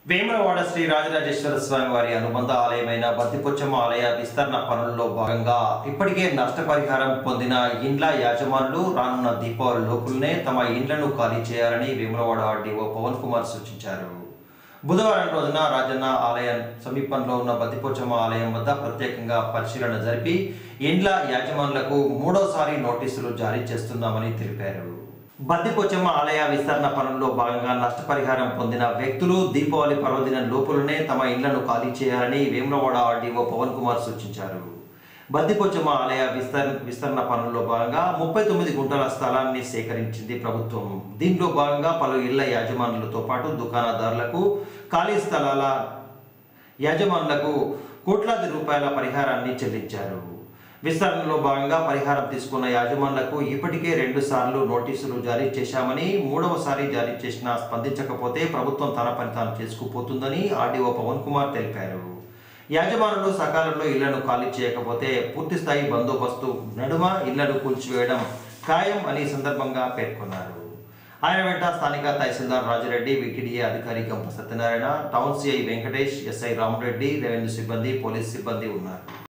వేములవాడ శ్రీ రాజరాజేశ్వర స్వామి వారి అనుబంధ ఆలయమైన బద్దిపొచ్చమ్మ ఆలయ విస్తరణ పనుల్లో భాగంగా ఇప్పటికే నష్టపరిహారం పొందిన ఇండ్ల యాజమానులు రానున్న దీపావళి లోపులనే తమ ఇండ్లను ఖాళీ చేయాలని వేములవాడ ఆర్డీఓ పవన్ కుమార్ సూచించారు బుధవారం రోజున రాజన్న ఆలయం సమీపంలో ఉన్న బద్దిపోచమ్మ ఆలయం వద్ద ప్రత్యేకంగా పరిశీలన జరిపి ఇండ్ల యాజమానులకు మూడోసారి నోటీసులు జారీ చేస్తున్నామని తెలిపారు బద్దిపోచమ్మ ఆలయ విస్తరణ పనుల్లో భాగంగా నష్టపరిహారం పొందిన వ్యక్తులు దీపావళి పర్వదినం లోపులనే తమ ఇండ్లను ఖాళీ చేయాలని వేములవాడ ఆర్డీఓ పవన్ కుమార్ సూచించారు బద్దిపోచమ్మ ఆలయ విస్తరణ విస్తరణ పనుల్లో భాగంగా ముప్పై తొమ్మిది గుంటల స్థలాన్ని సేకరించింది ప్రభుత్వం దీంట్లో భాగంగా పలు ఇళ్ల యాజమానులతో పాటు దుకాణదారులకు ఖాళీ స్థలాల యాజమానులకు కోట్లాది రూపాయల పరిహారాన్ని చెల్లించారు విస్తరణలో భాగంగా పరిహారం తీసుకున్న యాజమానులకు ఇప్పటికే రెండు సార్లు నోటీసులు జారీ చేశామని మూడవసారి జారీ చేసినా స్పందించకపోతే ప్రభుత్వం తన పని తాను చేసుకుపోతుందని ఆర్డీఓ పవన్ కుమార్ తెలిపారు యాజమానులు సకాలంలో ఇళ్లను ఖాళీ చేయకపోతే పూర్తి స్థాయి బందోబస్తు నడుమ ఇళ్లను కూల్చివేయడం ఖాయం అని ఈ సందర్భంగా పేర్కొన్నారు ఆయన వెంట స్థానిక తహసీల్దార్ రాజిరెడ్డి విటిడిఏ అధికారి Gampa Satyanarayana town CI Venkatesh SI Ramareddy revenue సిబ్బంది పోలీస్ సిబ్బంది ఉన్నారు